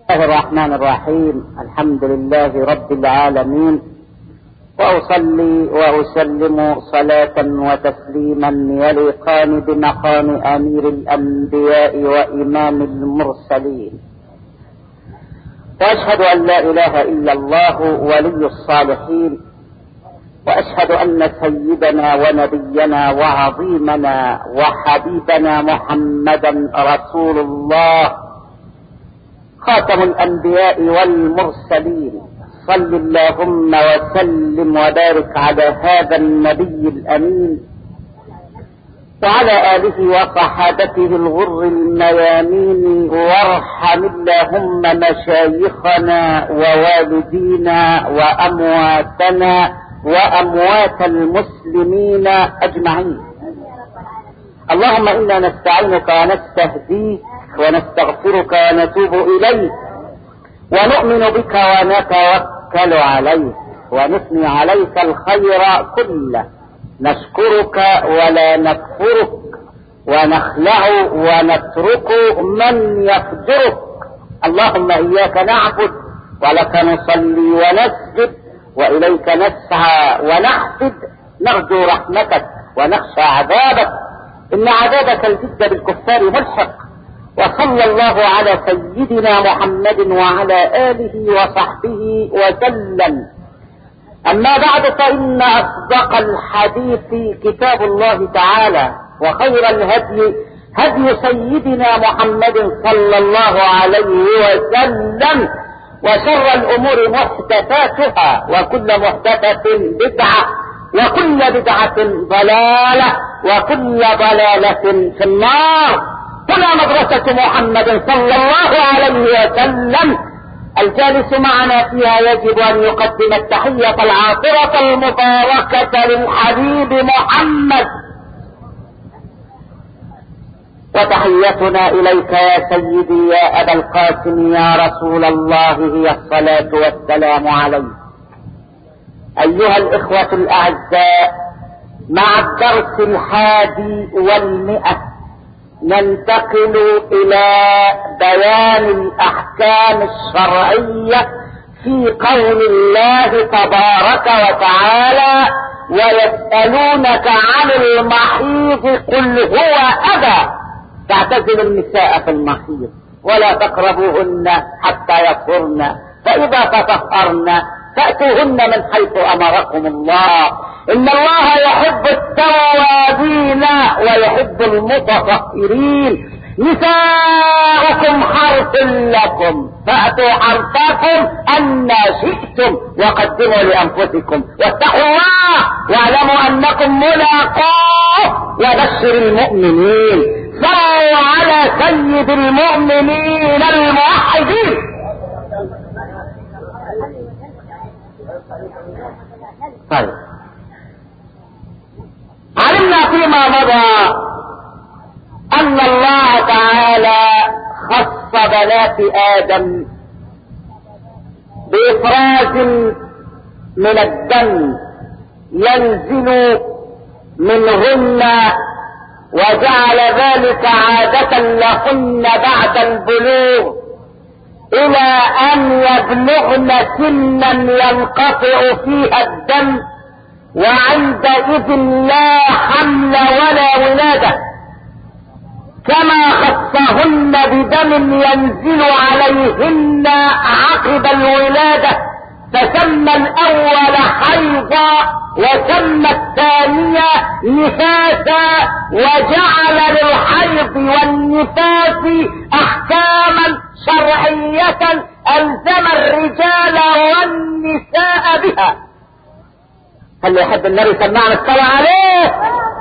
الله الرحمن الرحيم الحمد لله رب العالمين واصلي واسلم صلاه وتسليما يليقان بمقام امير الانبياء وامام المرسلين واشهد ان لا اله الا الله ولي الصالحين واشهد ان سيدنا ونبينا وعظيمنا وحبيبنا محمدا رسول الله خاتم الانبياء والمرسلين صل اللهم وسلم وبارك على هذا النبي الامين وعلى اله وصحابته الغر الميامين وارحم اللهم مشايخنا ووالدينا وامواتنا واموات المسلمين اجمعين اللهم انا نستعينك ونستهديك ونستغفرك ونتوب اليك ونؤمن بك ونتوكل عليك ونثني عليك الخير كله نشكرك ولا نكفرك ونخلع ونترك من يفجرك اللهم اياك نعبد ولك نصلي ونسجد واليك نسعى ونحفد نرجو رحمتك ونخشى عذابك ان عذابك الجد بالكفار ملحق وصلى الله على سيدنا محمد وعلى اله وصحبه وسلم اما بعد فان اصدق الحديث كتاب الله تعالى وخير الهدي هدي سيدنا محمد صلى الله عليه وسلم وشر الامور محدثاتها وكل محدثة بدعة وكل بدعة ضلالة وكل ضلالة في النار هنا مدرسة محمد صلى الله عليه وسلم الجالس معنا فيها يجب ان يقدم التحية العاطرة المباركة للحبيب محمد وتحيتنا اليك يا سيدي يا ابا القاسم يا رسول الله هي الصلاة والسلام عليك ايها الاخوة الاعزاء مع الدرس الحادي والمئة ننتقل الى بيان الاحكام الشرعية في قول الله تبارك وتعالى ويسألونك عن المحيض قل هو اذى تعتزلوا النساء في المحيض ولا تقربوهن حتى يطهرن فاذا تطهرن فاتوهن من حيث امركم الله ان الله يحب التوابين ويحب المتطهرين نساؤكم حرث لكم فاتوا حرثكم ان شئتم وقدموا لانفسكم واتقوا الله واعلموا انكم ملاقوه وبشر المؤمنين صلوا على سيد المؤمنين الموحدين طيب علمنا فيما مضى ان الله تعالى خص بنات ادم بافراز من الدم ينزل منهن وجعل ذلك عادة لهن بعد البلوغ الى ان يبلغن سنا ينقطع فيها الدم وعندئذ لا حمل ولا ولادة كما خصهن بدم ينزل عليهن عقب الولادة فسمى الاول حيضا وسمى الثانية نفاسا وجعل للحيض والنفاس احكاما شرعية الزم الرجال والنساء بها هل يحب النبي سمعنا الصلاة عليه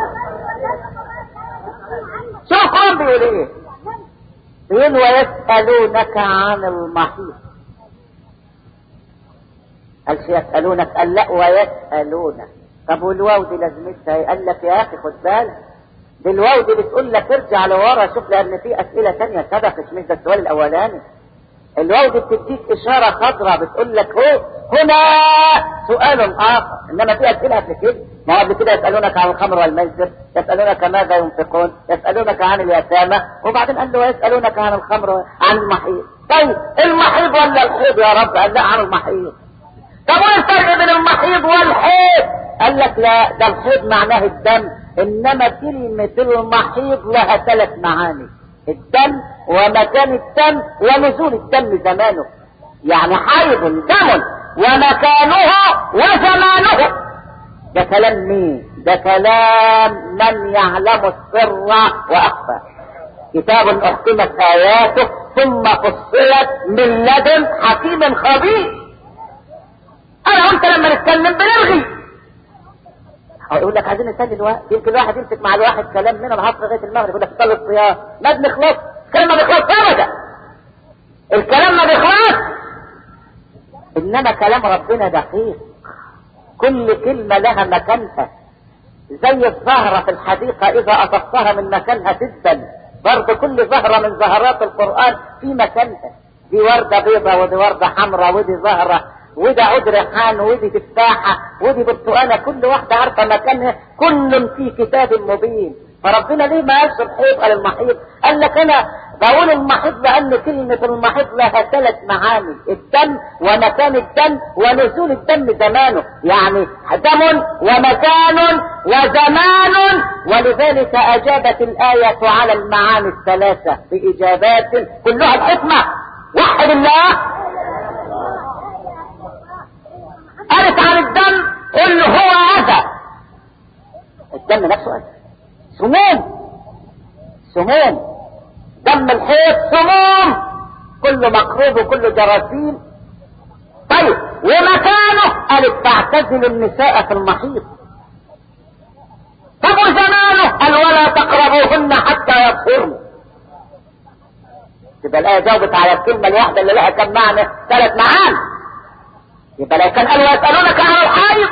شوف بيقول ايه بيقول ويسألونك عن المحيط قالش يسألونك قال لا ويسألونك طب والواو دي لازمتها ايه قال لك يا اخي خد بالك دي الواو دي بتقول لك ارجع لورا شوف لان في اسئلة تانية سبقت مش ده السؤال الاولاني الواو دي بتديك اشارة خضراء بتقول لك هو هنا سؤال اخر انما في اسئلة قبل كده ما هو قبل كده يسألونك عن الخمر والميسر يسألونك ماذا ينفقون يسألونك عن اليتامى وبعدين قال له يسألونك عن الخمر عن المحيط طيب المحيض ولا الحيض يا رب قال لا عن المحيض طب وايه الفرق بين المحيض والحيض قال لك لا ده الحيض معناه الدم انما كلمة المحيض لها ثلاث معاني الدم ومكان الدم ونزول الدم زمانه يعني حيض دم ومكانه وزمانه ده كلام مين ده كلام من يعلم السر واخفى كتاب احكمت اياته ثم فصلت من لدن حكيم خبير انا وانت لما نتكلم بنلغي او يقول لك عايزين نسلي الوقت يمكن واحد يمسك مع الواحد كلام من العصر لغايه المغرب يقول لك صلي الصيام ما بنخلص الكلام ما بيخلص ابدا الكلام ما بيخلص انما كلام ربنا دقيق كل كلمة لها مكانها زي الزهرة في الحديقة اذا اضفتها من مكانها تدبل برضه كل زهرة من زهرات القرآن في مكانها دي وردة بيضة ودي وردة حمراء ودي زهرة وده عود ريحان ودي تفاحة ودي برتقانة كل واحدة عارفة مكانها كل في كتاب مبين فربنا ليه ما قالش الحيض قال المحيض قال لك انا بقول المحيض لان كلمة المحيض لها ثلاث معاني الدم ومكان الدم ونزول الدم زمانه يعني دم ومكان وزمان ولذلك اجابت الآية على المعاني الثلاثة باجابات كلها الحكمة وحد الله قالت عن الدم قل هو اذى الدم نفسه اذى سموم سموم دم الحيض سموم كله مقروض وكله جراثيم طيب ومكانه قالت تعتزل النساء في المحيط طب وزمانه قال ولا تقربوهن حتى يطهرن يبقى الآية جاوبت على الكلمة الواحدة اللي لها كم معنى ثلاث معاني يبقى لو كان قالوا يسألونك عن الحيض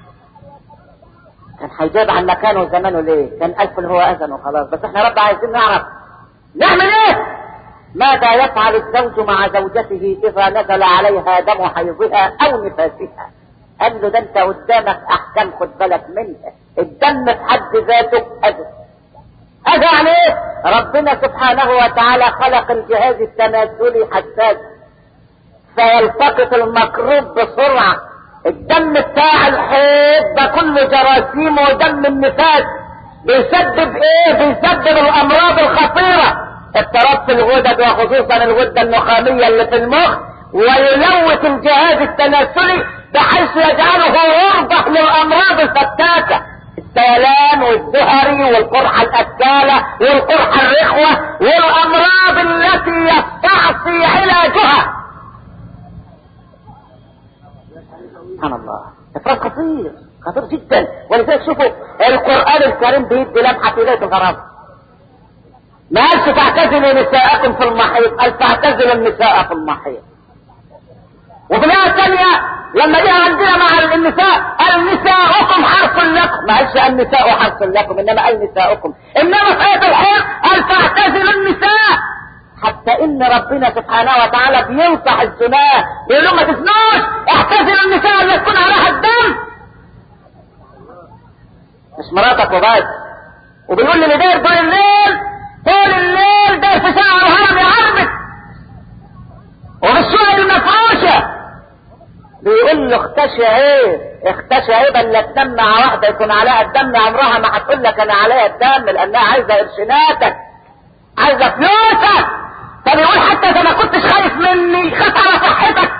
كان هيجاب عن مكانه وزمانه ليه كان ألف اللي هو أذن وخلاص بس احنا رب عايزين نعرف نعمل ايه ماذا يفعل الزوج مع زوجته اذا نزل عليها دم حيضها او نفاسها قال له ده انت قدامك احكام خد بالك منها الدم في حد ذاته اذى اذى يعني ايه ربنا سبحانه وتعالى خلق الجهاز التناسلي حساس فيلتقط المكروب بسرعة الدم بتاع الحيض ده كله جراثيم ودم النفاس بيسبب ايه بيسبب الامراض الخطيرة اضطراب في الغدد وخصوصا الغدة النخامية اللي في المخ ويلوث الجهاز التناسلي بحيث يجعله عرضة للامراض الفتاكة السيلان والزهري والقرحة الأكالة والقرحة الرخوة والأمراض التي يستعصي علاجها سبحان الله إفراط خطير خطير جدا ولذلك شوفوا القرآن الكريم بيدي لمحة في ليلة الغرام ما قالش تعتزلوا نساءكم في المحيط قال تعتزلوا النساء في المحيط وفي الآية الثانية لما جاء عندنا مع النساء قال نساؤكم حرث لكم ما قالش النساء حرث لكم انما قال نساؤكم انما في آية الحيض قال تعتزلوا النساء حتى ان ربنا سبحانه وتعالى بينصح الزناة بيقول لهم ما تزنوش اعتزلوا النساء اللي تكون عليها الدم مش مراتك وبس وبيقول لي اللي داير طول الليل طول الليل داير في ساعة الهرم يعربك وبالشقق المفروشة بيقول له اختشى عيب اختشى عيب الا تنام مع واحدة يكون عليها الدم عمرها ما هتقول لك انا عليها الدم لانها عايزة قرشيناتك عايزة فلوسك طب يقول حتى اذا ما كنتش خايف مني خاف على صحتك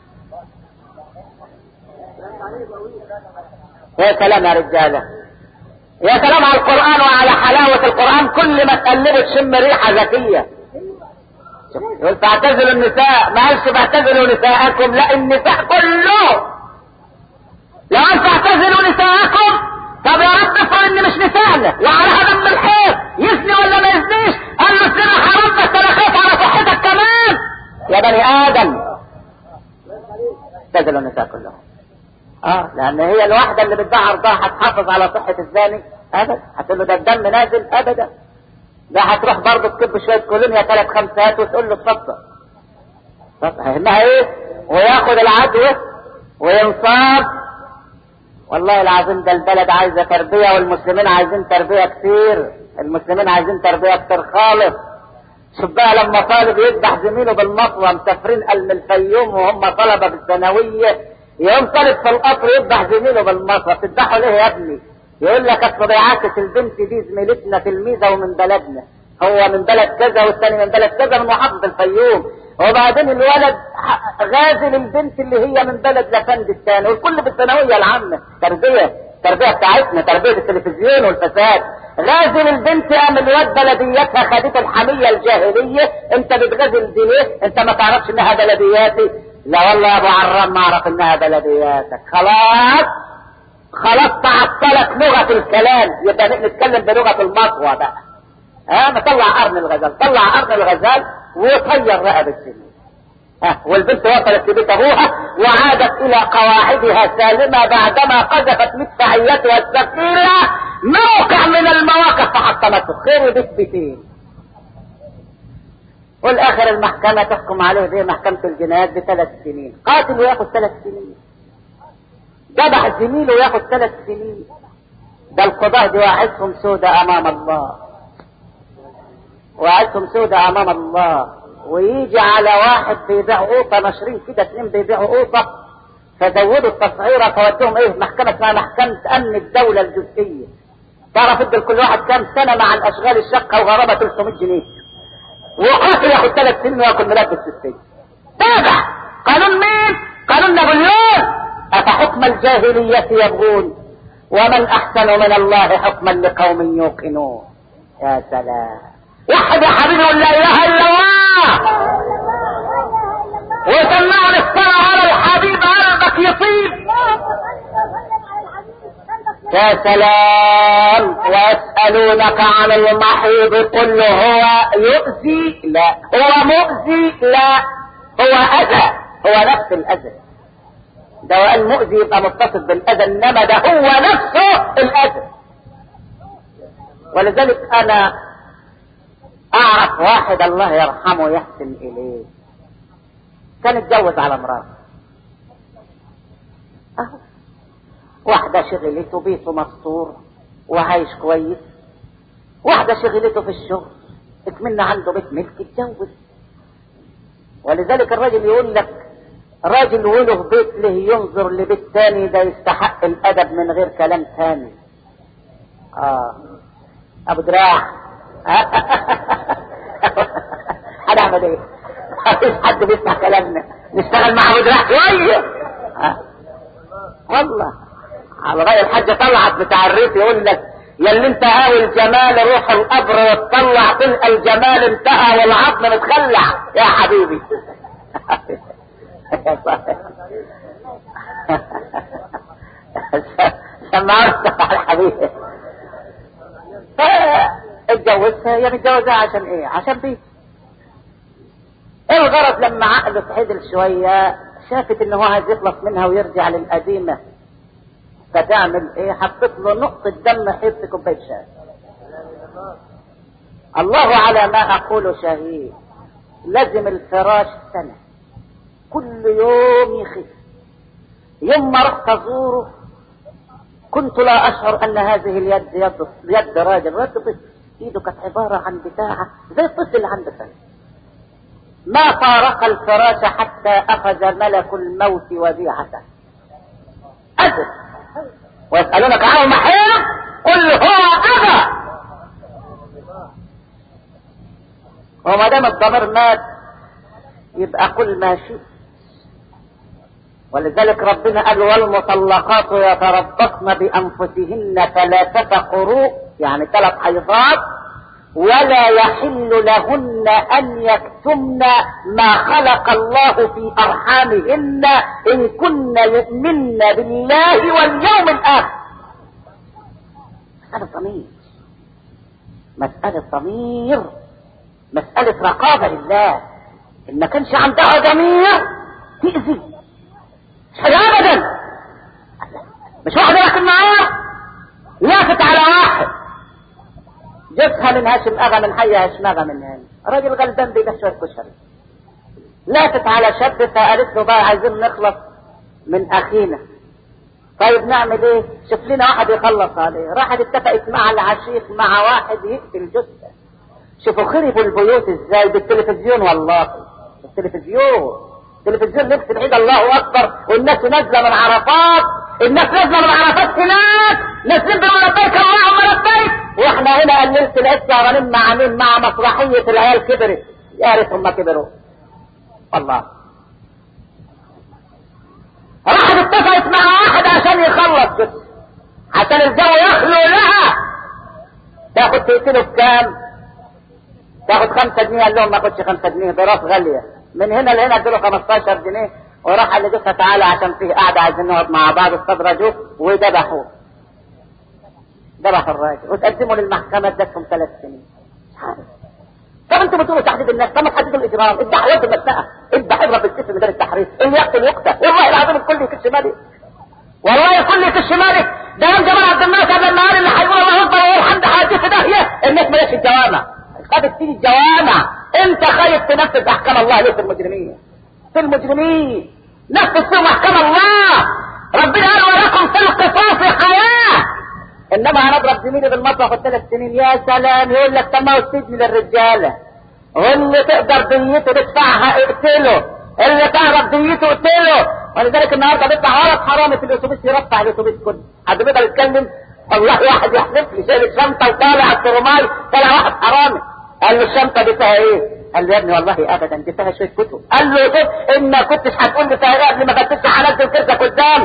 يا كلام يا رجاله يا كلام على القرآن وعلى حلاوة القرآن كل ما تقلبه تشم ريحة ذكية يقول تعتزلوا النساء ما قالش تعتزلوا نساءكم لا النساء كله لو انت تعتزلوا نساءكم طب يا رب افرض ان مش نسائنا وعلى دم الحيض يزني ولا ما يزنيش قال له الزنا حرام بس انا خايف على صحتك كمان يا بني ادم اعتزلوا النساء كلهم اه لان هي الواحدة اللي بتباع عرضها هتحافظ على صحة الزاني ابدا هتقول له ده الدم نازل ابدا ده هتروح برضه تكب شوية كولونيا ثلاث خمسات وتقول له اتفضل طب هيهمها ايه وياخد العدوى وينصاب والله العظيم ده البلد عايزة تربية والمسلمين عايزين تربية كتير المسلمين عايزين تربية كتير خالص شوف بقى لما طالب يذبح زميله بالمطوة مسافرين من الفيوم وهم طلبة بالثانوية يقوم طالب في القطر يذبح زميله بالمطوة تذبحه ليه يا ابني؟ يقول لك اصل بيعاكس البنت دي زميلتنا تلميذة ومن بلدنا هو من بلد كذا والثاني من بلد كذا من محافظة الفيوم وبعدين الولد غازل البنت اللي هي من بلد لفند الثاني والكل بالثانوية العامة تربية التربية بتاعتنا تربية التلفزيون والفساد غازل البنت قام الواد بلدياتها خدت الحمية الجاهلية انت بتغازل دي ليه انت ما تعرفش انها بلدياتي لا والله يا ابو عرام ما اعرف انها بلدياتك خلاص خلاص تعطلت لغة الكلام يبقى نتكلم بلغة المطوى بقى ها نطلع قرن الغزال طلع قرن الغزال وطير رقبة السنين ها والبنت وصلت لبيت ابوها وعادت الى قواعدها سالمة بعدما قذفت مدفعيتها الثقيلة موقع من المواقف فحطمته خير بيت بيتين والاخر المحكمة تحكم عليه زي محكمة الجنايات بثلاث سنين قاتل وياخد ثلاث سنين ذبح زميله وياخد ثلاث سنين ده القضاء دي واعدهم سودة امام الله وعدتم سودة امام الله ويجي على واحد بيبيع قوطه ناشرين كده اتنين بيبيعوا قوطه فزودوا التسعيره فودوهم ايه محكمه اسمها محكمه امن الدوله الجزئيه تعرف ادي لكل واحد كام سنه مع الاشغال الشقه وغرامه 300 جنيه وقاتل ياخد ثلاث سنين وياكل ملابس السجن تابع قانون مين؟ قانون نابليون افحكم الجاهليه يبغون ومن احسن من الله حكما لقوم يوقنون يا سلام وحد يا حبيبي قول لا اله الا الله وسمعنا الصلاة على الحبيب قلبك يطيب يا سلام ويسألونك عن المحيض قل هو يؤذي لا هو مؤذي لا هو أذى هو نفس الأذى ده وقال مؤذي يبقى متصف بالأذى إنما ده هو نفسه الأذى ولذلك أنا اعرف واحد الله يرحمه يحسن اليه كان اتجوز على مراته اهو واحدة شغلته بيته مستور وعايش كويس واحدة شغلته في الشغل اكملنا عنده بيت ملك اتجوز ولذلك الراجل يقول لك راجل وله بيت له ينظر لبيت تاني ده يستحق الادب من غير كلام تاني اه ابو دراع هنعمل ايه مفيش حد بيسمع كلامنا نشتغل مع ابو دراع شويه والله على رأي الحاج طلعت بتاع الريف يقول لك يا اللي انت هاوي الجمال روح القبر وتطلع تلقى الجمال انتهى والعظم متخلع يا حبيبي سمعت على حبيبي اتجوزها هي متجوزها عشان ايه عشان بيت الغرض لما عقله اتحدل شوية شافت ان هو عايز يخلص منها ويرجع للقديمة فتعمل ايه حطت له نقطة دم حيط في كوباية شاي الله على ما اقول شهيد لازم الفراش سنة كل يوم يخف يوم ما رحت ازوره كنت لا اشعر ان هذه اليد يد, يد راجل يد طفل ايده كانت عبارة عن بتاعة زي الطفل اللي عنده سنة ما فارق الفراش حتى اخذ ملك الموت وديعته اجل ويسألونك عن المحيط قل هو أذى وما دام الضمير مات يبقى كل ما شئت ولذلك ربنا قال والمطلقات يتربصن بأنفسهن ثلاثة قروء يعني ثلاث حيضات ولا يحل لهن أن يكتمن ما خلق الله في أرحامهن إن كن يؤمن بالله واليوم الآخر مسألة ضمير مسألة ضمير مسألة رقابة لله إن ما كانش عندها ضمير تأذي مش حاجة أبدا مش واحدة لكن معاه لافت على واحد جبتها من هاشم اغا من حي هاشم اغا من هنا راجل غلبان بيبيع شويه كشري لافت على شاب فقالت له بقى عايزين نخلص من اخينا طيب نعمل ايه شوف لنا واحد يخلص عليه راحت اتفقت مع العشيق مع واحد يقتل جثه شوفوا خربوا البيوت ازاي بالتلفزيون والله التلفزيون التلفزيون لبس العيد الله اكبر والناس نازله من عرفات الناس نازله من عرفات هناك نازلين بيقولوا لبيك اللهم لبيك واحنا هنا قللت العيد سهرانين مع مين مع مسرحيه العيال كبرت يا ريتهم ما كبروا والله راحت اتفقت مع واحد عشان يخلص كده عشان الجو يخلو لها تاخد تقتله بكام تاخد خمسة جنيه قال لهم ما اخدش خمسة جنيه ده راس غالية من هنا لهنا اديله 15 جنيه وراح قال لجوزها تعالى عشان فيه قاعدة عايزين نقعد مع بعض استدرجوه وذبحوه ذبح الراجل وتقدموا للمحكمة ادتهم ثلاث سنين طب انتوا بتقولوا تحديد الناس طب ما تحددوا الاجرام اذبح ود المسأة اذبح اضرب بالجسم ميدان التحرير اللي يقتل يقتل والله العظيم الكل يكش مالي والله الكل يكش مالي ده يوم جمال عبد الناصر لما قال اللي هيقول الله اكبر والحمد حادث داهية الناس ما في الجوامع خدت تيجي الجوامع انت خايف تنفذ احكام الله ليه في المجرمين في المجرمين نفذ فيهم احكام الله ربنا قال ولكم في القصاص حياه انما انا اضرب زميلي بالمطرح ثلاث سنين يا سلام يقول لك طب ما هو السجن للرجاله واللي تقدر ديته تدفعها اقتله اللي تعرف ديته اقتله ولذلك النهارده بيطلع غلط حرامي في الاتوبيس يرفع الاتوبيس كله حد بيقدر يتكلم والله واحد يحلف لي شايل الشنطه وطالع على الترماي طلع واحد حرامي قال له الشنطه دي فيها ايه؟ قال له يا ابني والله ابدا دي فيها شويه كتب قال له شوف ان ما كنتش هتقول لي فيها ايه قبل ما فتشت هنزل كرسك قدامي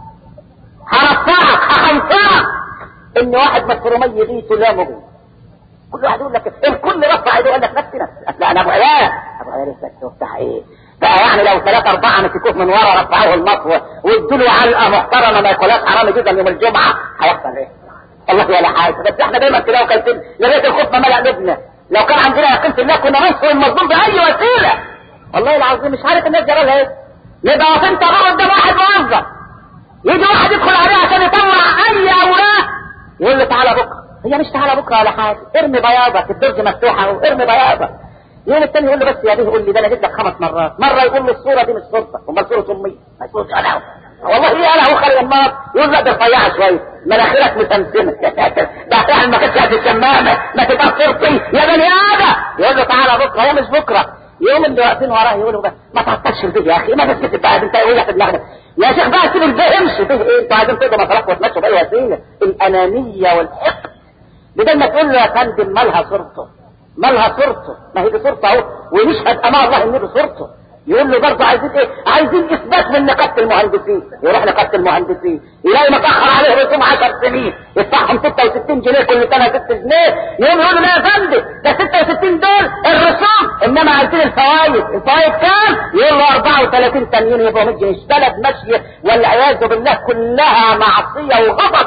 هرفعك هخنفعك ان واحد مكرمي يغيث لا مبين كل واحد يقول لك الكل رفع ايده وقال لك نفسي نفسي لا انا ابو عيال ابو عيال لسه بتاع ايه بقى يعني لو ثلاثة أربعة مسكوه من ورا رفعوه المطوة وادوا له علقة محترمة ما ياكلهاش حرام جدا يوم الجمعة هيحصل ايه؟ والله ولا حاجة بس احنا دايما كده وكالتين يا ريت الخوف ما ملأ قلوبنا لو كان عندنا يقين في الله كنا ننصر المظلوم بأي وسيلة والله العظيم مش عارف الناس جرى لها ايه؟ نبقى واقفين طبعا قدام واحد موظف يجي واحد يدخل عليه عشان يطلع أي أوراق يقول له تعالى بكرة هي مش تعالى بكرة ولا حاجة ارمي بياضك الدرج مفتوحة وارمي بياضك يوم التاني يقول له بس يا بيه قول لي ده انا جيت لك خمس مرات مرة يقول له الصورة دي مش صورتك امال صورة امي ما صورة انا والله ايه انا هو خلي النار يقول لا ده رفيعة شوية مناخيرك مسمسمة ده فعلا ما كانتش قد الشمامة ما تبقى صورتي يا بني ادم يقول له تعالى بكرة هو مش بكرة يوم اللي واقفين وراه يقولوا بس ما تعطلش البيه يا اخي ما بس بقى انت ايه لك دماغك يا شيخ بقى سيب البيه امشي فيه ايه انتوا عايزين تقضوا مصالحكم وتمشوا باي وسيله الانانيه والحقد بدل ما تقول له يا فندم مالها صورته مالها صورته ما هي دي صورته اهو ويشهد امام الله ان دي صورته يقول له برضه عايزين ايه عايزين اثبات من نقابه المهندسين يروح نقابه المهندسين يلاقي متاخر عليه رسوم 10 سنين يدفعهم 66 جنيه كل سنه 6 جنيه يقوم يقول له لا يا فندم ده 66 دول الرسوم انما عايزين الفوائد الفوائد كام يقول له 34 تانيين يبقوا 100 جنيه بلد ماشيه والعياذ بالله كلها معصيه وغضب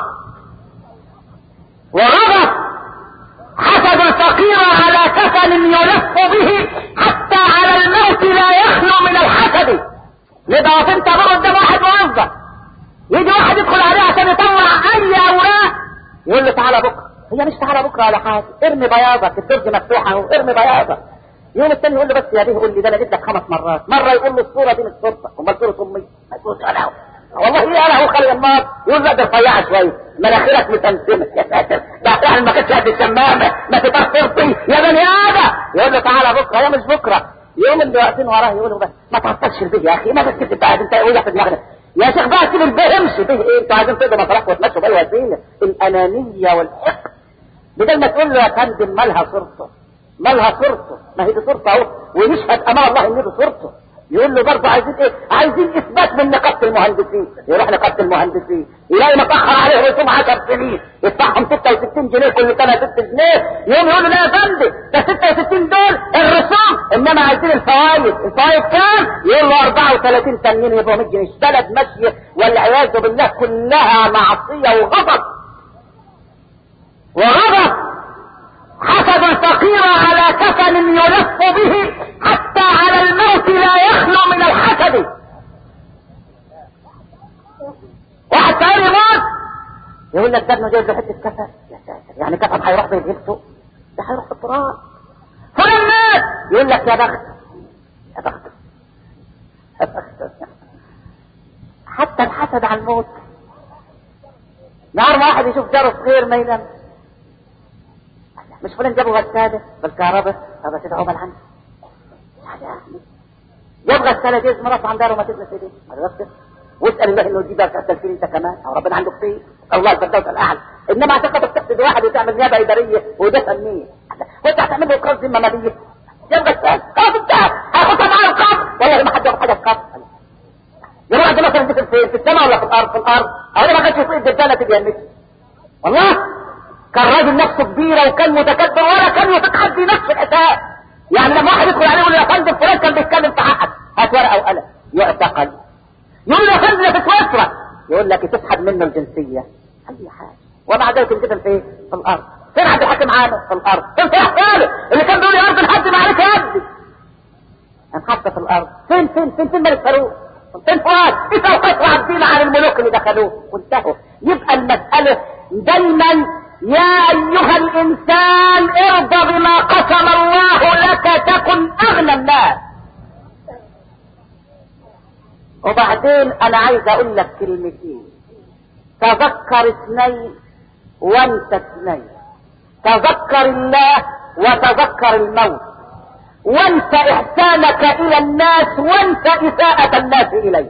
وغضب حسب الفقير على كفن يلف به حتى على الموت لا يخلو من الحسد نبقى واقفين طابور قدام واحد موظف يجي واحد يدخل عليه عشان يطلع اي اوراق يقول له تعالى بكره هي مش تعالى بكره ولا حاجه ارمي بياضك الدرج مفتوحه اهو ارمي بياضك يوم الثاني يقول له بس يا بيه قول لي ده انا جيت لك خمس مرات مره يقول له الصوره دي مش صورتك امال صوره امي ما صورتي انا والله ايه انا هو خلي النار يقول لا ده رفيعه شويه مناخيرك مسمسمه يا ساتر ده فعلا ما كانتش قد الشمامه ما تبقى صورتي يا بني ادم يقول له تعالى بكره هي مش بكره يوم اللي واقفين وراه يقولوا بس ما تعطلش البيه يا اخي ما بس كده بقى انت ايه في دماغنا يا شيخ بقى سيب البيه امشي بيه ايه انتوا عايزين تقضوا مصالحكم وتمشوا باي وسيله الانانيه والحقد بدل ما تقول له يا فندم مالها صورته مالها صورته ما هي دي صورته اهو ويشهد امام الله ان دي صورته يقول له برضه عايزين ايه عايزين اثبات من نقابه المهندسين يروح نقابه المهندسين يلاقي متاخر عليه رسوم 10 سنين يدفعهم 66 جنيه كل سنه 6 جنيه يقوم يقول له لا يا فندم ده 66 دول الرسوم انما عايزين الفوائد الفوائد كام يقول له 34 تانيين يبقوا 100 جنيه بلد ماشيه والعياذ بالله كلها معصيه وغضب وغضب حسب الفقير على كفن يلف به حتى على الموت لا يخلو من الحسد واحد تاني يموت يقول لك ده ابنه جايب له حته كفن يا ساتر يعني كفن هيروح بيجيبته ده هيروح في التراب فلان مات يقول لك يا بخت يا بخت يا بخت حتى الحسد على الموت نهار ما واحد يشوف جاره خير ما ينام مش مش فلان جابوا غسالة بالكهرباء هذا كده عقبال عنه جاب غسالة دي مراته عندها روماتيزم في ايديه ما تقدرش واسال الله انه يجيب لك غسالتين انت كمان او ربنا عنده كتير الله الفردوس الاعلى انما اعتقد تقصد واحد وتعمل نيابه اداريه ودفن مين وانت هتعمل له قرض ذمه ماليه جاب غسالة خلاص انت هاخدها معاه القبر والله ما حد ياخد حاجه في القبر يروح ده مثلا في فين في السماء ولا في الارض في الارض او ما كانش يطيق الدجاله تجي والله كان راجل نفسه كبيرة وكان متكبر ولا كان يطيق حد نفس الحساب يعني لما واحد يدخل عليه يقول له يا فندم فلان كان بيتكلم في حقك هات ورقه وقلم يعتقل يقول له يا فندم في سويسرا يقول لك تسحب منه الجنسيه اي حاجه ومع ذلك انقتل في في الارض فين حد يحكم عامل في الارض فين في احواله اللي كان بيقول يا ارض الحد ما عليك يا ابني انحط في الارض فين فين فين فين ملك فاروق فين فؤاد ايه وقت عبدين عن الملوك اللي دخلوه وانتهوا يبقى المساله دايما يا ايها الانسان ارضى بما قسم الله لك تكن اغنى الناس وبعدين انا عايز اقول لك كلمتين تذكر اثنين وانت اثنين تذكر الله وتذكر الموت وانت احسانك الى الناس وانت اساءة الناس اليك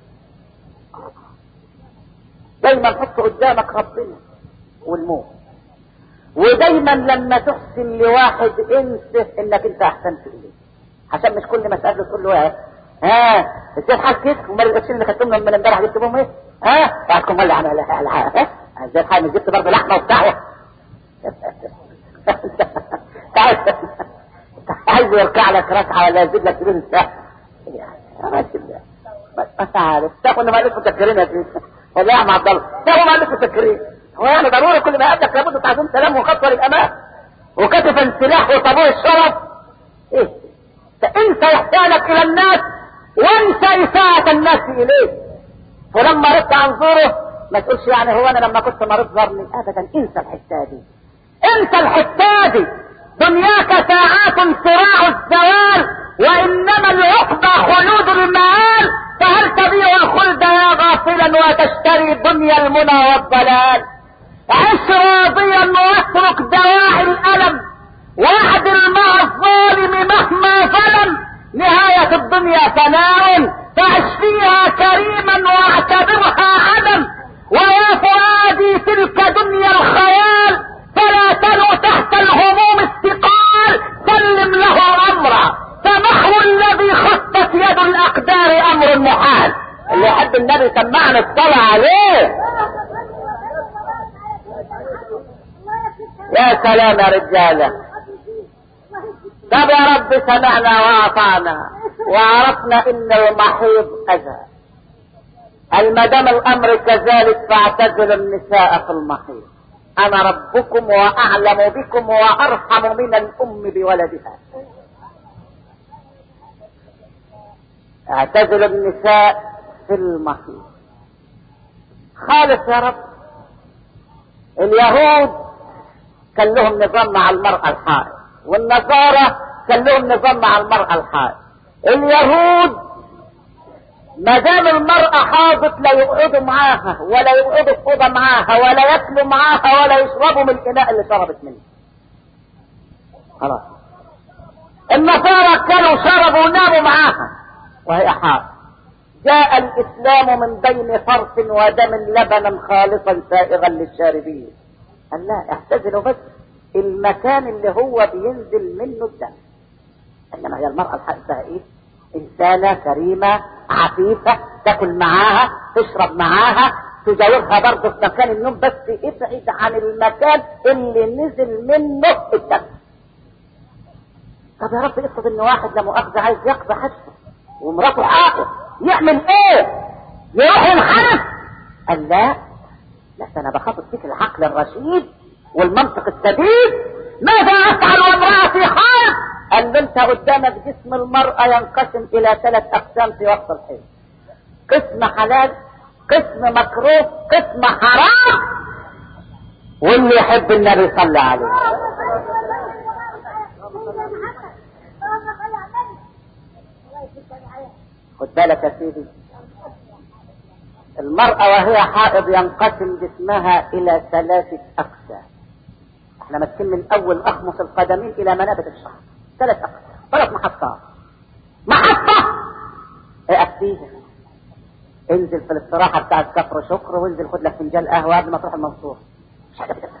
دايما حط قدامك ربنا والموت ودايما لما تحسن لواحد انسى انك انت احسنت اليه عشان مش كل ما تقابله تقول له ايه ها ازاي الحال كده امال القرشين اللي خدتهم من امبارح جبت بهم ايه ها بعدكم ولا على على ازاي الحال مش جبت برضه لحمه وبتاع عايز يركع لك ركعه ولا يزيد لك ربع ساعه ماشي ما تعرف تاخد ما قالش متذكرين يا سيدي والله يا عم عبد الله تاخد ما قالش متذكرين هو يعني ضروري كل ما قابلك لابد تعزم سلام وخطوه للامام وكتفا سلاح وطابور الشرف ايه فانسى احسانك الى الناس وانسى اساءة الناس اليك ولما ردت عن زوره ما تقولش يعني هو انا لما كنت مريض زرني ابدا انسى الحته دي انسى الحته دي دنياك ساعات صراع الزوال وانما العقبى خلود المآل فهل تبيع الخلد يا غافلا وتشتري دنيا المنى والضلال عش راضيا واترك دواعي الالم واعدل مع الظالم مهما ظلم نهاية الدنيا فناء فعش فيها كريما واعتبرها عدم ويا فؤادي تلك دنيا الخيال فلا تلو تحت الهموم الثقال سلم له امرا فمحو الذي خطت يد الاقدار امر محال اللي يحب النبي سمعنا الصلاة عليه يا سلام يا رجاله طب يا رب سمعنا واطعنا وعرفنا ان المحيض اذى المدام الامر كذلك فاعتزلوا النساء في المحيض انا ربكم واعلم بكم وارحم من الام بولدها اعتزلوا النساء في المحيض خالص يا رب اليهود كان لهم نظام مع المرأة الحائض والنصارى كان لهم نظام مع المرأة الحائض اليهود ما دام المرأة حاضت لا يقعدوا معاها ولا يقعدوا في أوضة معاها ولا ياكلوا معاها ولا يشربوا من الإناء اللي شربت منه خلاص النصارى كانوا شربوا وناموا معاها وهي حاض جاء الإسلام من بين فرث ودم لبنا خالصا سائغا للشاربين قال لا اعتزلوا بس المكان اللي هو بينزل منه الدم انما هي المرأة الحقيقة ايه انسانة كريمة عفيفة تاكل معاها تشرب معاها تجاورها برضه في مكان النوم بس ابعد عن المكان اللي نزل منه الدم طب يا رب افرض ان واحد لا مؤاخذة عايز يقضي حاجته ومراته حاقه يعمل ايه يروح ينحرف قال لا لا انا بخاطب فيك العقل الرشيد والمنطق السديد ماذا افعل وامرأتي حائض قال انت قدامك جسم المرأة ينقسم الى ثلاث اقسام في وقت الحيض قسم حلال قسم مكروه قسم حرام واللي يحب النبي صلى عليه خد بالك يا سيدي المرأة وهي حائض ينقسم جسمها إلى ثلاثة أقسام احنا ماسكين من اول اخمص القدمين الى منابت الشعر ثلاث اقسام ثلاث محطات محطة اقف فيها انزل في الاستراحة بتاعت كفر شكر وانزل خد لك فنجان قهوة قبل ما تروح المنصور مش حاجة كده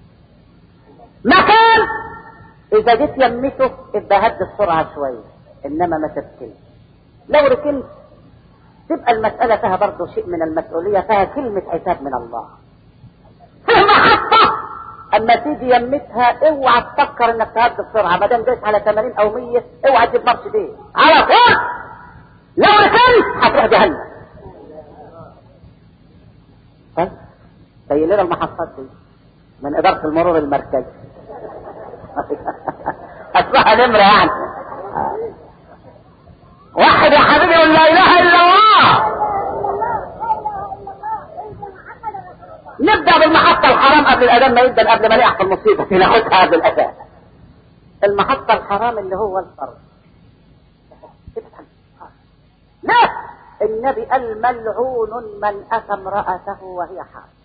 مكان اذا جيت يمته ابقى هد السرعة شوية انما ما تبكيش لو ركنت تبقى المسألة فيها برضه شيء من المسؤولية فيها كلمة حساب من الله فيه محطة اما تيجي يمتها اوعى تفكر انك تهد بسرعة ما دام جيت على 80 او 100 اوعى تجيب مارش دي على طول لو ركنت هتروح جهنم طيب بين لنا المحطات دي من ادارة المرور المركزي اسمها نمرة يعني واحد يا حبيبي يقول لا اله الا الله نبدأ بالمحطة الحرام قبل الأذان ما يبدأ قبل ما نقع في المصيبة ناخدها قبل الأذان المحطة الحرام اللي هو الفرض لا النبي قال ملعون من أتى امرأته وهي حامل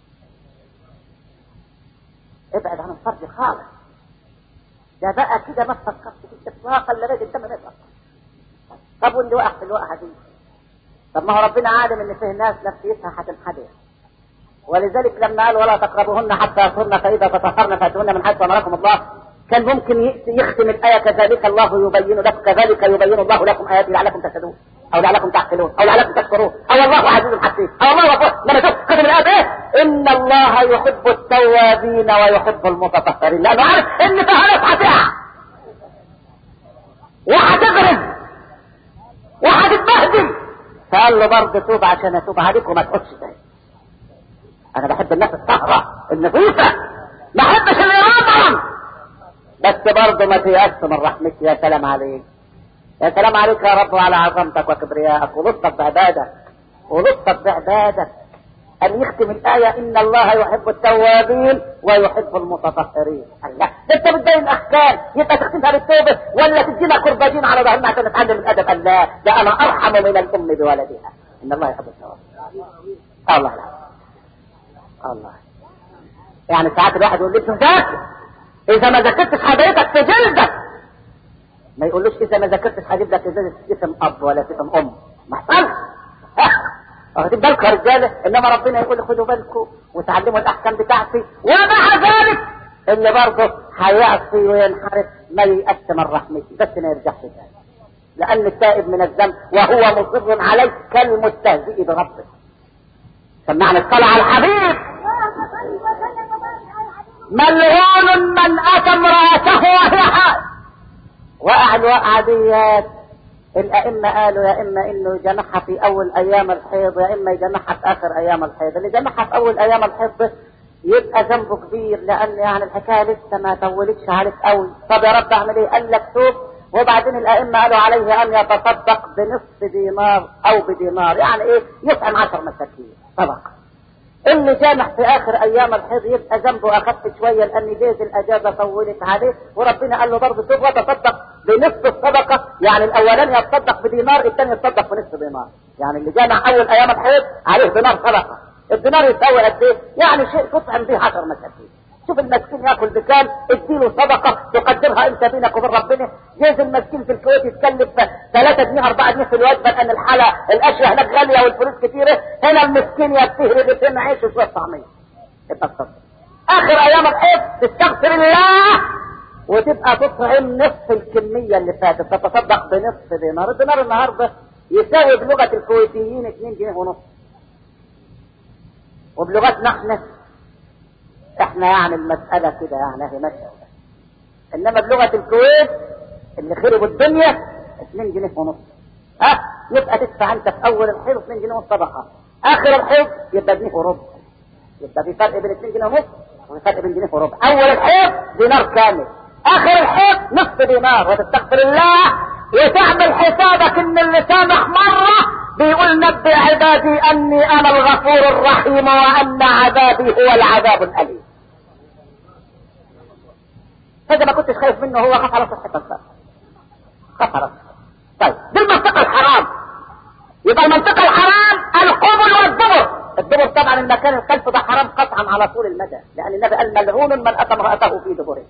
ابعد عن الفرج خالص ده بقى كده ما تفكرش في اطلاقا لغايه الدم ما يطلع طب واللي وقع في الوقعه دي طب ما هو ربنا عالم ان فيه ناس نفسيتها هتنحدر ولذلك لما قال ولا تقربوهن حتى يصرن فاذا تطهرن فاتوهن من حيث امركم الله كان ممكن يختم الايه كذلك الله يبين لكم كذلك يبين الله لكم اياته لعلكم تهتدون او لعلكم تعقلون او لعلكم تشكرون او الله عزيز حكيم او الله غفور لما شوف ختم الايه ايه ان الله يحب التوابين ويحب المتطهرين لانه عارف ان في ناس هتقع وهتغرب وهتتبهدل فقال له برضه توب عشان اتوب عليك وما تقولش تاني انا بحب الناس الطاهره النفوسه ما احبش اللي يرضهم بس برضه ما تيأس من رحمتي يا سلام عليك يا سلام عليك يا رب وعلى عظمتك وكبريائك ولطفك بعبادك ولطفك بعبادك أن يختم الآية إن الله يحب التوابين ويحب المتطهرين الله أنت بتبين الأحكام يبقى تختمها بالتوبة ولا تدينا كرباجين على ظهرنا عشان نتعلم الأدب الله ده أنا أرحم من الأم بولدها إن الله يحب التوابين الله لا الله يعني ساعات الواحد يقول لي ذاكر إذا ما ذاكرتش حضرتك في جلدك ما يقولوش إذا ما ذاكرتش هجيب لك إزازة اسم أب ولا اسم أم ما حصلش واخدين بالكم يا رجاله انما ربنا يقول خدوا بالكم وتعلموا الاحكام بتاعتي ومع ذلك اللي برضه هيعصي وينحرف ما ييأس من رحمتي بس ما يرجعش تاني لان التائب من الذنب وهو مصر عليه كالمستهزئ بربه سمعنا الصلاة على الحبيب ملعون من اتى امراته وهي حائض وقع الوقعه ديات الأئمة قالوا يا إما إنه يجمعها في أول أيام الحيض يا إما يجمعها في آخر أيام الحيض اللي جمعها في أول أيام الحيض يبقى ذنبه كبير لأن يعني الحكاية لسه ما طولتش عليك قوي طب يا رب أعمل إيه؟ قال لك توب وبعدين الأئمة قالوا عليه أن يتصدق بنصف دينار أو بدينار يعني إيه؟ يطعم عشر مساكين صدقة اللي جامع في اخر ايام الحيض يبقى ذنبه اخف شويه لان جيز الاجازه طولت عليه وربنا قال له برضه توب وتصدق بنصف الصدقه يعني الاولاني يتصدق بدينار الثاني يتصدق بنصف دينار يعني اللي جامع اول ايام الحيض عليه دينار صدقه الدينار يساوي قد ايه؟ يعني شيء تطعم به 10 مساكين شوف المسكين ياكل بكام اديله صدقه تقدرها انت بينك وبين ربنا جايز المسكين في الكويت يتكلف 3 جنيه 4 جنيه في الوجبه لان الحاله الاشياء هناك غاليه والفلوس كتيره هنا المسكين يكفيه رغيفين عيش وشويه طعميه يبقى تصدق اخر ايام الحيض تستغفر الله وتبقى تطعم نصف الكميه اللي فاتت تتصدق بنصف دينار الدينار النهارده يساوي بلغه الكويتيين 2 جنيه ونص وبلغتنا احنا احنا يعني المسألة كده يعني هي ماشية انما بلغة الكويت اللي خربوا الدنيا 2 جنيه ونص ها يبقى تدفع انت في اول الحيض 2 جنيه ونص صدقة اخر الحيض يبقى جنيه وربع يبقى في فرق بين 2 جنيه ونص وفي فرق بين جنيه وربع اول الحيض دينار كامل اخر الحيض نصف دينار وتستغفر الله وتعمل حسابك ان اللي سامح مرة بيقول نبئ عبادي اني انا الغفور الرحيم وان عذابي هو العذاب الاليم هذا ما كنتش خايف منه هو خاف على صحتك بس خاف على صحتك طيب دي المنطقة الحرام يبقى المنطقة الحرام القبل والدبر والدبر طبعا المكان الخلف ده حرام قطعا على طول المدى لان النبي قال ملعون من اتى امراته في دبره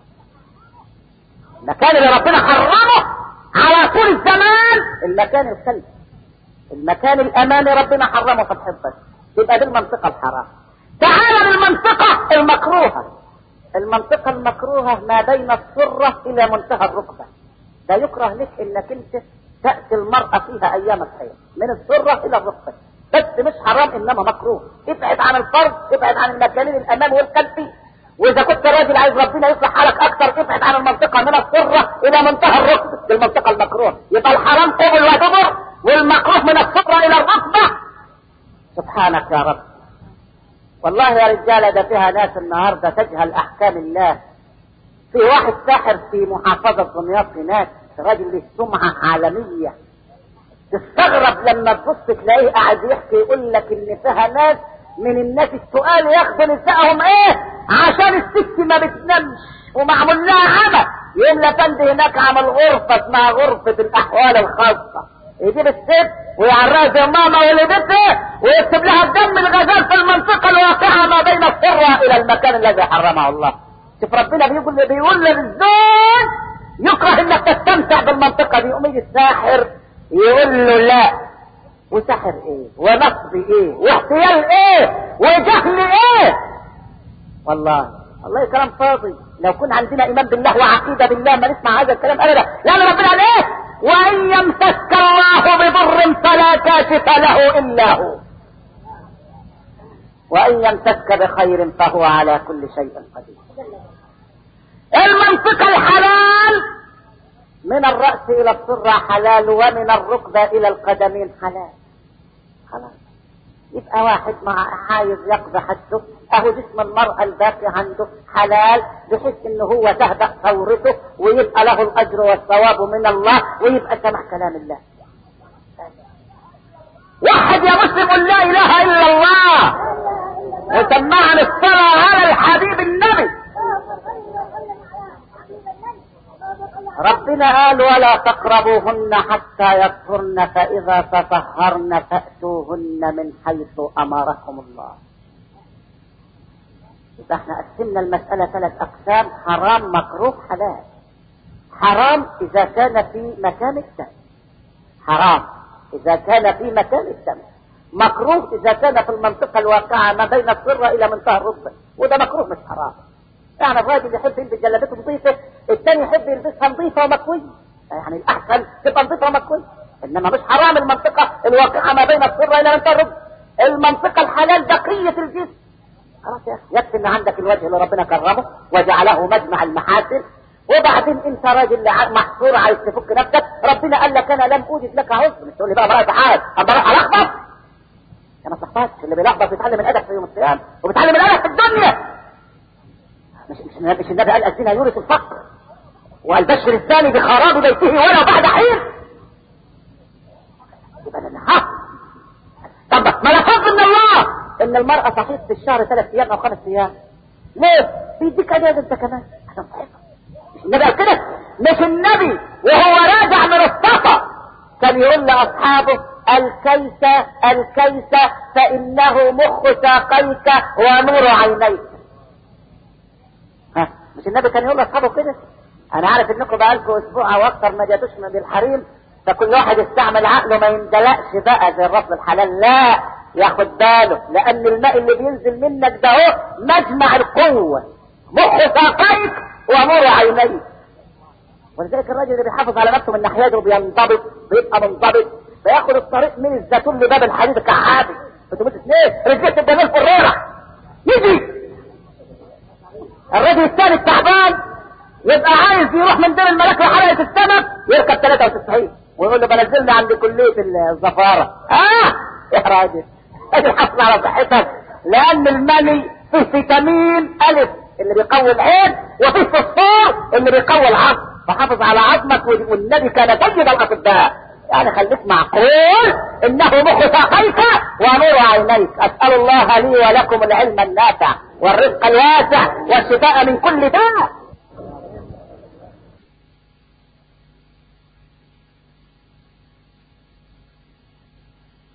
المكان اللي ربنا حرمه على طول الزمان المكان الخلف المكان الامامي ربنا حرمه في الحفظ يبقى دي المنطقه الحرام تعال للمنطقه المكروهه المنطقه المكروهه ما بين السره الى منتهى الركبه ده يكره لك انك انت تاتي المراه فيها ايام الحيض من السره الى الركبه بس مش حرام انما مكروه ابعد عن الفرد ابعد عن المكانين الامامي والخلفي واذا كنت راجل عايز ربنا يصلح حالك اكتر ابعد عن المنطقه من السره الى منتهى الركبه دي المنطقه المكروه يبقى الحرام قبل ودبر والمكروه من السره الى الركبه سبحانك يا رب والله يا رجاله ده فيها ناس النهارده تجهل احكام الله في واحد ساحر في محافظه دمياط هناك راجل له سمعه عالميه تستغرب لما تبص تلاقيه قاعد يحكي يقول لك ان فيها ناس من الناس السؤال ياخدوا نسائهم ايه عشان الست ما بتنامش ومعمول لها عمل يوم لفند هناك عمل غرفة اسمها غرفة الاحوال الخاصة يجيب الست ويعرها زي ماما ولدتها ويكتب لها الدم الغزال في المنطقة الواقعة ما بين السرة الى المكان الذي حرمه الله شوف ربنا بيقول بيقول للزوج يكره انك تستمتع بالمنطقة دي يقوم يجي الساحر يقول له لا وسحر ايه ونصب ايه واحتيال ايه وجهل ايه والله والله كلام فاضي لو كنا عندنا ايمان بالله وعقيده بالله ما نسمع هذا الكلام ابدا لان ربنا قال ايه وان يمسك الله بضر فلا كاشف له الا هو وان يمسك بخير فهو على كل شيء قدير المنطقه الحلال من الرأس إلى السرة حلال ومن الركبة إلى القدمين حلال خلاص يبقى واحد مع عايز يقضي حده اهو جسم المرأة الباقي عنده حلال بحيث ان هو تهدأ ثورته ويبقى له الاجر والثواب من الله ويبقى سمع كلام الله وحد يا مسلم قل لا اله الا الله وسمعنا الصلاة على الحبيب النبي ربنا قال ولا تقربوهن حتى يطهرن فإذا تطهرن فأتوهن من حيث أمركم الله يبقى احنا قسمنا المسألة ثلاث أقسام حرام مكروه حلال حرام إذا كان في مكان الدم حرام إذا كان في مكان الدم مكروه إذا كان في المنطقة الواقعة ما بين السرة إلى منتهى الركبة وده مكروه مش حرام يعني الراجل يحب يلبس جلابته نظيفه الثاني يحب يلبسها نظيفه ومكويه يعني الاحسن تبقى نظيفه ومكويه انما مش حرام المنطقه الواقعه ما بين السره الى منتهى الركبه المنطقه الحلال بقيه الجسم خلاص يا اخي يكفي ان عندك الوجه اللي ربنا كرمه وجعله مجمع المحاسن وبعدين انت راجل محصور عايز تفك نفسك ربنا قال لك انا لم اوجد لك عذر مش تقول لي بقى بقى تعال اما اروح الخبط يا ما تحفظش اللي بيلخبط بيتعلم الادب في يوم القيامه وبيتعلم الادب في الدنيا مش مش مش النبي قال الزنا يورث الفقر وقال بشر الثاني بخراب بيته ولو بعد حين يبقى انا ها طب ما لفظ من الله ان المرأة صحيح في الشهر ثلاث ايام او خمس ايام ليه؟ بيديك اجازة انت كمان عشان صحيحة مش النبي قال كده مش النبي وهو راجع من السفر كان يقول لاصحابه الكيس الكيس فانه مخ ساقيك ونور عينيك ها مش النبي كان يقول لاصحابه كده انا عارف انكم بقالكم اسبوع او اكتر ما جاتوش من الحريم فكل واحد يستعمل عقله ما يندلقش بقى زي الرفض الحلال لا ياخد باله لان الماء اللي بينزل منك ده هو مجمع القوة مخ ساقيك ونور عينيك ولذلك الراجل اللي بيحافظ على نفسه من ناحيته بينضبط بيبقى منضبط فياخد الطريق من الزيتون لباب الحديد كعادي بتموت اثنين رجلت الجميل فريرة يجي الراجل الثاني التعبان يبقى عايز يروح من دير الملك لحلقة السمك يركب 93 ويقول له بنزلني عند كلية الزفارة اه يا راجل الحصل على صحتك لان المني فيه فيتامين الف اللي بيقوي العين وفيه فوسفور اللي بيقوي العظم فحافظ على عظمك والنبي كان سيد الاطباء يعني خليك معقول انه مخ ساقيك ونور عينيك اسال الله لي ولكم العلم النافع والرزق الواسع والشفاء من كل داء